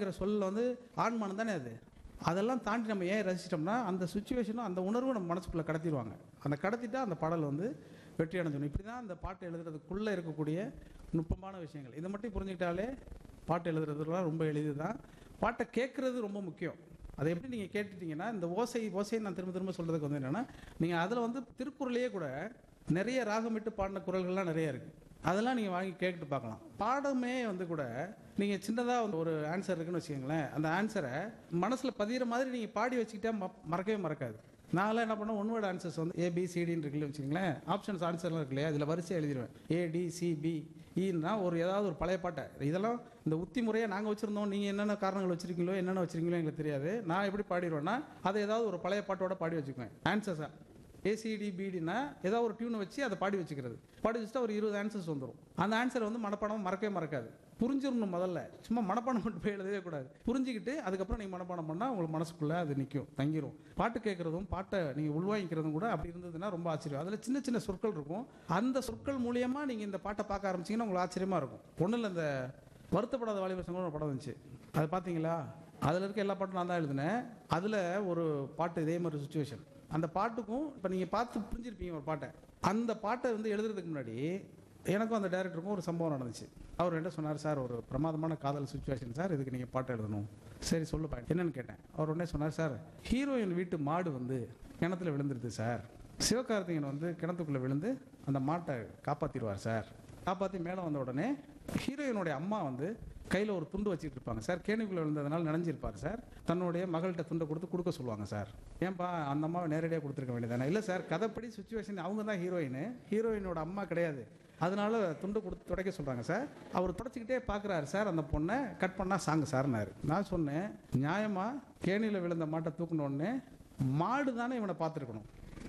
அப்படிங்கிற சொல்ல வந்து ஆண்மானம் தானே அது அதெல்லாம் தாண்டி நம்ம ஏன் ரசிச்சிட்டோம்னா அந்த சுச்சுவேஷனும் அந்த உணர்வும் நம்ம மனசுக்குள்ளே கடத்திடுவாங்க அந்த கடத்திட்டா அந்த பாடல் வந்து வெற்றி அடைஞ்சிடும் இப்படி தான் அந்த பாட்டு எழுதுறதுக்குள்ளே இருக்கக்கூடிய நுட்பமான விஷயங்கள் இதை மட்டும் புரிஞ்சுக்கிட்டாலே பாட்டு எழுதுறதுலாம் ரொம்ப எளிது தான் பாட்டை கேட்குறது ரொம்ப முக்கியம் அதை எப்படி நீங்கள் கேட்டுட்டீங்கன்னா இந்த ஓசை ஓசையை நான் திரும்ப திரும்ப சொல்கிறதுக்கு வந்து என்னென்னா நீங்கள் அதில் வந்து திருக்குறளையே கூட நிறைய ராகமிட்டு பாடின குரல்கள்லாம் நிறைய இருக்குது அதெல்லாம் நீங்கள் வாங்கி கேட்டு பார்க்கலாம் பாடமே வந்து கூட நீங்கள் சின்னதாக வந்து ஒரு ஆன்சர் இருக்குன்னு வச்சுக்கோங்களேன் அந்த ஆன்சரை மனசில் பதிகிற மாதிரி நீங்கள் பாடி வச்சுக்கிட்டா ம- மறக்கவே மறக்காது நான்லாம் என்ன பண்ணேன் ஒன் வேர்ட் ஆன்சர்ஸ் வந்து ஏபிசிடின்னு இருக்குல்ல வச்சுக்கோங்களேன் ஆப்ஷன்ஸ் ஆன்சர்லாம் இருக்கு இல்லையா இதில் வரிசை எழுதிடுவேன் ஏடிசிபி ஈன்னா ஒரு ஏதாவது ஒரு பழைய பாட்டை இதெல்லாம் இந்த உத்தி முறையை நாங்கள் வச்சுருந்தோம் நீங்கள் என்னென்ன காரணங்கள் வச்சிருக்கீங்களோ என்னென்ன வச்சிருக்கீங்களோ எங்களுக்கு தெரியாது நான் எப்படி பாடிடுவேன்னா அதை ஏதாவது ஒரு பழைய பாட்டோட பாடி வச்சுக்குவேன் ஆன்சர்ஸாக ஏசிடி பிடினா ஏதாவது ஒரு டியூனை வச்சு அதை பாடி வச்சுக்கிறது பாடி வச்சுட்டா ஒரு இருபது ஆன்சர்ஸ் வந்துடும் அந்த ஆன்சரை வந்து மனப்பாடம் மறக்கவே மறக்காது புரிஞ்சிடணும் முதல்ல சும்மா மனப்பாடம் மட்டும் போய் எழுதவே கூடாது புரிஞ்சுக்கிட்டு அதுக்கப்புறம் நீங்கள் மனப்பாடம் பண்ணால் உங்களுக்கு மனசுக்குள்ளே அது நிற்கும் தங்கிரும் பாட்டு கேட்குறதும் பாட்டை நீங்கள் உள்வாங்கிக்கிறதும் கூட அப்படி இருந்ததுன்னா ரொம்ப ஆச்சரியம் அதில் சின்ன சின்ன சொற்கள் இருக்கும் அந்த சொற்கள் மூலியமாக நீங்கள் இந்த பாட்டை பார்க்க ஆரம்பிச்சீங்கன்னா உங்களுக்கு ஆச்சரியமாக இருக்கும் ஒன்றும் இல்லை இந்த வருத்தப்படாத வாலிபர் சங்கம் ஒரு படம் வந்துச்சு அது பார்த்தீங்களா அதில் இருக்க எல்லா பாட்டும் நான் தான் எழுதினேன் அதில் ஒரு பாட்டு இதே மாதிரி சுச்சுவேஷன் அந்த பாட்டுக்கும் இப்போ நீங்கள் பார்த்து புரிஞ்சிருப்பீங்க ஒரு பாட்டை அந்த பாட்டை வந்து எழுதுறதுக்கு முன்னாடி எனக்கும் அந்த டைரக்டருக்கும் ஒரு சம்பவம் நடந்துச்சு அவர் என்ன சொன்னார் சார் ஒரு பிரமாதமான காதல் சுச்சுவேஷன் சார் இதுக்கு நீங்கள் பாட்டு எழுதணும் சரி சொல்லு பாய் என்னன்னு கேட்டேன் அவர் உடனே சொன்னார் சார் ஹீரோயின் வீட்டு மாடு வந்து கிணத்துல விழுந்துருது சார் சிவகார்த்திகேயன் வந்து கிணத்துக்குள்ளே விழுந்து அந்த மாட்டை காப்பாற்றிடுவார் சார் காப்பாற்றி மேலே வந்த உடனே ஹீரோயினுடைய அம்மா வந்து கையில் ஒரு துண்டு வச்சுட்டு இருப்பாங்க சார் கேணிக்குள்ளே விழுந்ததுனால நனைஞ்சிருப்பார் சார் தன்னுடைய மகள்கிட்ட துண்டை கொடுத்து கொடுக்க சொல்லுவாங்க சார் ஏன்பா அந்த அம்மாவை நேரடியாக கொடுத்துருக்க வேண்டியதானே இல்லை சார் கதைப்படி சுச்சுவேஷன் அவங்க தான் ஹீரோயின் ஹீரோயினோட அம்மா கிடையாது அதனால துண்டு கொடுத்து துடைக்க சொல்கிறாங்க சார் அவர் துடைச்சிக்கிட்டே பார்க்குறாரு சார் அந்த பொண்ணை கட் பண்ணால் சாங்க சார்னாரு நான் சொன்னேன் நியாயமா கேணியில் விழுந்த மாட்டை தூக்குன உடனே மாடு தானே இவனை பார்த்துருக்கணும்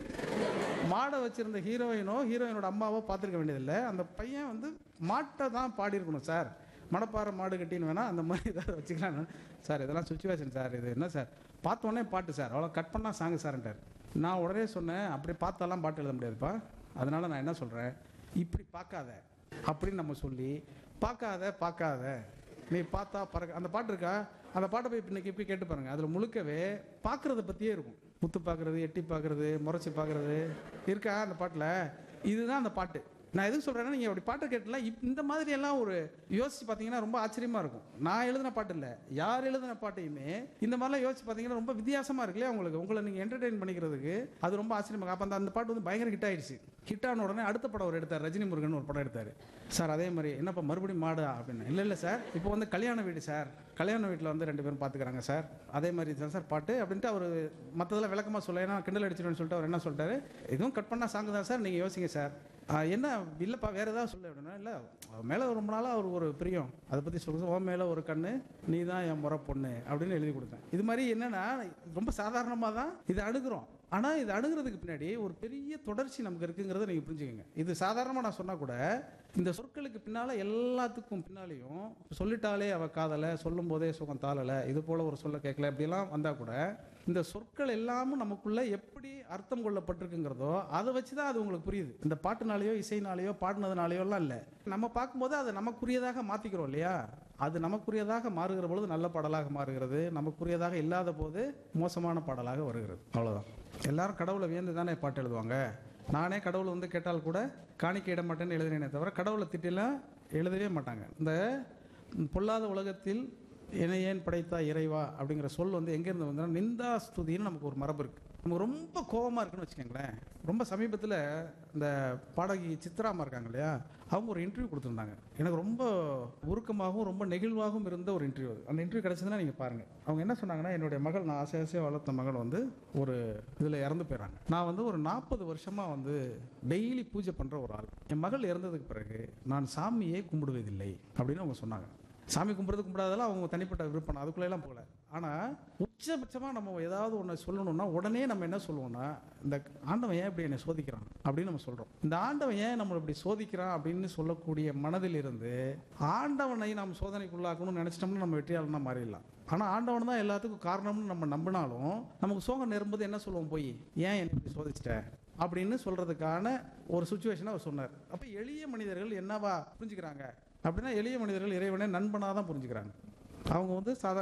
மாடை வச்சிருந்த ஹீரோயினோ ஹீரோயினோட அம்மாவோ பார்த்துருக்க வேண்டியதில்லை அந்த பையன் வந்து மாட்டை தான் பாடியிருக்கணும் சார் மணப்பாறை மாடு கட்டின்னு வேணா அந்த மாதிரி ஏதாவது வச்சுக்கலாம் சார் இதெல்லாம் சுச்சுவேஷன் சார் இது என்ன சார் பார்த்த உடனே பாட்டு சார் அவ்வளோ கட் பண்ணால் சாங்கு சார்ன்ட்டார் நான் உடனே சொன்னேன் அப்படி பார்த்தாலாம் பாட்டு எழுத முடியாதுப்பா அதனால நான் என்ன சொல்கிறேன் இப்படி பார்க்காத அப்படின்னு நம்ம சொல்லி பார்க்காத பார்க்காத நீ பார்த்தா பறக்க அந்த பாட்டு இருக்கா அந்த பாட்டை போய் இன்னைக்கு போய் கேட்டு பாருங்க அதில் முழுக்கவே பார்க்குறத பற்றியே இருக்கும் முத்து பார்க்குறது எட்டி பார்க்குறது முறைச்சி பார்க்குறது இருக்கா அந்த பாட்டில் இதுதான் அந்த பாட்டு நான் எதுக்கு சொல்கிறேன்னா நீங்கள் அப்படி பாட்டை கேட்டல இப் இந்த மாதிரி எல்லாம் ஒரு யோசிச்சு பார்த்தீங்கன்னா ரொம்ப ஆச்சரியமாக இருக்கும் நான் எழுதின பாட்டு இல்லை யார் எழுதின பாட்டையுமே இந்த மாதிரிலாம் யோசிச்சு பார்த்தீங்கன்னா ரொம்ப வித்தியாசமாக இருக்கு இல்லையா உங்களுக்கு உங்களை நீங்கள் என்டர்டெயின் பண்ணிக்கிறதுக்கு அது ரொம்ப ஆச்சரியமாக அப்போ அந்த அந்த பாட்டு வந்து பயங்கர ஹிட் ஆயிடுச்சு ஹிட் ஆன உடனே அடுத்த படம் அவர் எடுத்தார் ரஜினி முருகன் ஒரு படம் எடுத்தார் சார் அதே மாதிரி என்னப்பா மறுபடியும் மாடா அப்படின்னு இல்லை இல்லை சார் இப்போ வந்து கல்யாண வீடு சார் கல்யாண வீட்டில் வந்து ரெண்டு பேரும் பார்த்துக்கிறாங்க சார் அதே மாதிரி தான் சார் பாட்டு அப்படின்ட்டு அவர் மற்றதெல்லாம் விளக்கமாக சொல்ல ஏன்னா கிண்டல் அடிச்சிடுவேன்னு சொல்லிட்டு அவர் என்ன சொல்லிட்டாரு இதுவும் கட் பண்ணால் சாங்கு தான் சார் நீங்கள் யோசிங்க சார் ஆ, என்ன இல்லைப்பா வேறு ஏதாவது சொல்ல அப்படின்னா இல்லை அவன் மேலே ரொம்ப நாளாக அவர் ஒரு பிரியம் அதை பற்றி சொல்லுங்க உன் மேலே ஒரு கண்ணு நீ தான் என் முறை பொண்ணு அப்படின்னு எழுதி கொடுத்தேன் இது மாதிரி என்னென்னா ரொம்ப சாதாரணமாக தான் இதை அணுகிறோம் ஆனால் இது அணுகிறதுக்கு பின்னாடி ஒரு பெரிய தொடர்ச்சி நமக்கு இருக்குங்கிறத நீங்கள் புரிஞ்சுக்கங்க இது சாதாரணமாக நான் சொன்னால் கூட இந்த சொற்களுக்கு பின்னால் எல்லாத்துக்கும் பின்னாலேயும் சொல்லிட்டாலே அவ காதலை சொல்லும் போதே சுகம் தாளலை இது போல் ஒரு சொல்ல கேட்கல இப்படிலாம் வந்தால் கூட இந்த சொற்கள் எல்லாமும் நமக்குள்ள எப்படி அர்த்தம் கொள்ளப்பட்டிருக்குங்கிறதோ அதை வச்சு தான் அது உங்களுக்கு புரியுது இந்த பாட்டுனாலேயோ இசைனாலேயோ பாடினதுனாலேயோ எல்லாம் இல்லை நம்ம பார்க்கும்போது அதை நமக்குரியதாக மாற்றிக்கிறோம் இல்லையா அது நமக்குரியதாக மாறுகிற பொழுது நல்ல பாடலாக மாறுகிறது நமக்குரியதாக இல்லாத போது மோசமான பாடலாக வருகிறது அவ்வளோதான் எல்லாரும் கடவுளை வியந்து தானே பாட்டு எழுதுவாங்க நானே கடவுள் வந்து கேட்டால் கூட காணிக்க இட மாட்டேன்னு எழுதினேனே தவிர கடவுளை திட்டிலாம் எழுதவே மாட்டாங்க இந்த பொல்லாத உலகத்தில் என்னை ஏன் படைத்தா இறைவா அப்படிங்கிற சொல் வந்து எங்கேருந்து வந்தா நிந்தா ஸ்துதின்னு நமக்கு ஒரு மரபு இருக்குது நமக்கு ரொம்ப கோபமாக இருக்குன்னு வச்சுக்கோங்களேன் ரொம்ப சமீபத்தில் இந்த பாடகி சித்ராமா இருக்காங்க இல்லையா அவங்க ஒரு இன்டர்வியூ கொடுத்துருந்தாங்க எனக்கு ரொம்ப உருக்கமாகவும் ரொம்ப நெகிழ்வாகவும் இருந்த ஒரு இன்டர்வியூ அந்த இன்டர்வியூ கிடச்சதுன்னா நீங்கள் பாருங்கள் அவங்க என்ன சொன்னாங்கன்னா என்னுடைய மகள் நான் ஆசை ஆசையாக வளர்த்த மகள் வந்து ஒரு இதில் இறந்து போயிடறாங்க நான் வந்து ஒரு நாற்பது வருஷமாக வந்து டெய்லி பூஜை பண்ணுற ஒரு ஆள் என் மகள் இறந்ததுக்கு பிறகு நான் சாமியே கும்பிடுவதில்லை அப்படின்னு அவங்க சொன்னாங்க சாமி கும்பிட்றது கும்பிடாதெல்லாம் அவங்க தனிப்பட்ட விருப்பம் அதுக்குள்ளெல்லாம் போகல ஆனால் உச்சபட்சமாக நம்ம ஏதாவது ஒன்று சொல்லணும்னா உடனே நம்ம என்ன சொல்லுவோம்னா இந்த ஆண்டவன் ஏன் இப்படி என்னை சோதிக்கிறான் அப்படின்னு நம்ம சொல்கிறோம் இந்த ஆண்டவன் ஏன் நம்மளை இப்படி சோதிக்கிறான் அப்படின்னு சொல்லக்கூடிய மனதில் இருந்து ஆண்டவனை நாம் சோதனைக்குள்ளாக்கணும்னு நினச்சிட்டோம்னா நம்ம வெற்றியாளனா மாறிடலாம் ஆனால் ஆண்டவன் தான் எல்லாத்துக்கும் காரணம்னு நம்ம நம்பினாலும் நமக்கு சோகம் நெரும்போது என்ன சொல்லுவோம் போய் ஏன் என்னை இப்படி சோதிச்சிட்டேன் அப்படின்னு சொல்கிறதுக்கான ஒரு சுச்சுவேஷனை அவர் சொன்னார் அப்போ எளிய மனிதர்கள் என்னவா புரிஞ்சுக்கிறாங்க அப்படின்னா எளிய மனிதர்கள் இறைவனை நண்பனாக தான் புரிஞ்சுக்கிறாங்க அவங்க வந்து சாதாரண